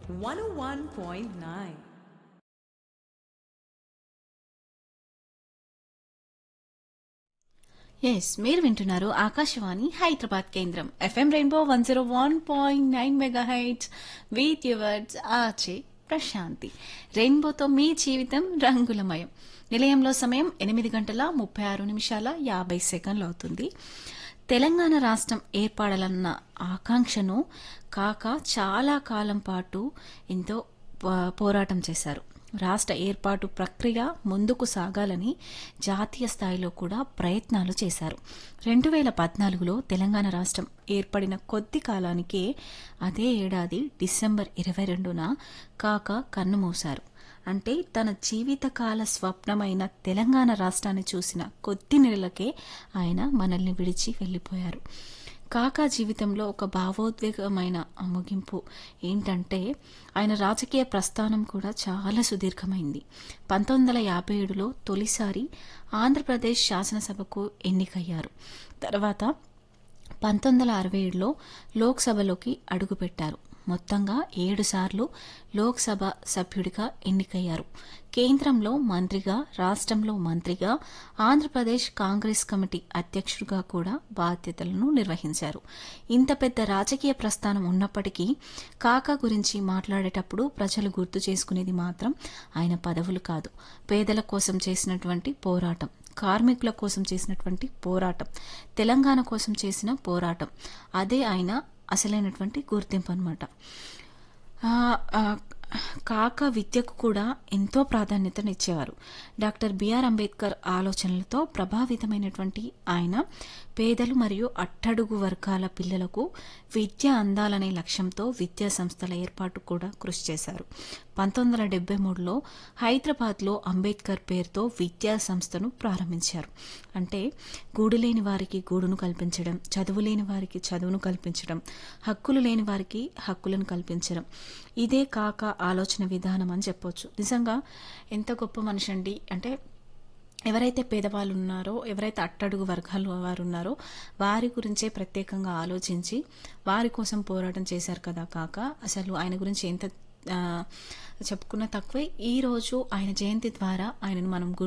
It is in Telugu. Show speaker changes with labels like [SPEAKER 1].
[SPEAKER 1] 101.9.
[SPEAKER 2] ఎస్ మీరు వింటున్నారు ఆకాశవాణి హైదరాబాద్ కేంద్రం FM rainbow one zero one point nine mega hits with yours ఆచే ప్రశాంతి రెయిన్బోతో మీ జీవితం రంగులమయం నిలయంలో సమయం ఎనిమిది గంటల ముప్పై ఆరు నిమిషాల యాభై సెకండ్లు అవుతుంది తెలంగాణ రాష్ట్రం ఏర్పడాలన్న ఆకాంక్షను కాక చాలా కాలం పాటు ఎంతో పో- పోరాటం చేశారు రాష్ట్ర ఏర్పాటు ప్రక్రియ ముందుకు సాగాలని జాతీయ స్థాయిలో కూడా ప్రయత్నాలు చేశారు రెండు వేల పద్నాలుగులో తెలంగాణ రాష్ట్రం ఏర్పడిన కొద్ది కాలానికే అదే ఏడాది డిసెంబర్ ఇరవై రెండున కాక కన్నుమూశారు అంటే తన జీవితకాల స్వప్నమైన తెలంగాణ రాష్ట్రాన్ని చూసిన కొద్ది నెలలకే ఆయన మనల్ని విడిచి వెళ్ళిపోయారు కాకా జీవితంలో ఒక భావోద్వేగమైన ముగింపు ఏంటంటే ఆయన రాజకీయ ప్రస్థానం కూడా చాలా సుదీర్ఘమైంది పంతొమ్మిది వందల యాభై ఏడులో తొలిసారి ఆంధ్రప్రదేశ్ శాసనసభకు ఎన్నికయ్యారు తర్వాత పంతొమ్మిది వందల అరవై ఏడులో లోక్సభలోకి అడుగుపెట్టారు మొత్తంగా ఏడు సార్లు లోక్సభ సభ్యుడిగా ఎన్నికయ్యారు కేంద్రంలో మంత్రిగా రాష్ట్రంలో మంత్రిగా ఆంధ్రప్రదేశ్ కాంగ్రెస్ కమిటీ అధ్యక్షుడిగా కూడా బాధ్యతలను నిర్వహించారు ఇంత పెద్ద రాజకీయ ప్రస్థానం ఉన్నప్పటికీ కాకా గురించి మాట్లాడేటప్పుడు ప్రజలు గుర్తు చేసుకునేది మాత్రం ఆయన పదవులు కాదు పేదల కోసం చేసినటువంటి పోరాటం కార్మికుల కోసం చేసినటువంటి పోరాటం తెలంగాణ కోసం చేసిన పోరాటం అదే ఆయన అసలైనటువంటి గుర్తింపు అనమాట కాక విద్యకు కూడా ఎంతో ప్రాధాన్యతనిచ్చేవారు డాక్టర్ బిఆర్ అంబేద్కర్ ఆలోచనలతో ప్రభావితమైనటువంటి ఆయన పేదలు మరియు అట్టడుగు వర్గాల పిల్లలకు విద్య అందాలనే లక్ష్యంతో విద్యా సంస్థల ఏర్పాటు కూడా కృషి చేశారు పంతొమ్మిది వందల డెబ్బై మూడులో హైదరాబాద్లో అంబేద్కర్ పేరుతో విద్యా సంస్థను ప్రారంభించారు అంటే గూడు లేని వారికి గూడును కల్పించడం చదువు లేని వారికి చదువును కల్పించడం హక్కులు లేని వారికి హక్కులను కల్పించడం ఇదే కాక ఆలోచన విధానం అని చెప్పొచ్చు నిజంగా ఎంత గొప్ప మనిషి అండి అంటే ఎవరైతే పేదవాళ్ళు ఉన్నారో ఎవరైతే అట్టడుగు వర్గాలు వారు ఉన్నారో వారి గురించే ప్రత్యేకంగా ఆలోచించి వారి కోసం పోరాటం చేశారు కదా కాక అసలు ఆయన గురించి ఎంత ఆ, చెప్పుకున్న తక్కువే ఈ రోజు ఆయన జయంతి ద్వారా ఆయనను మనం గుర్తు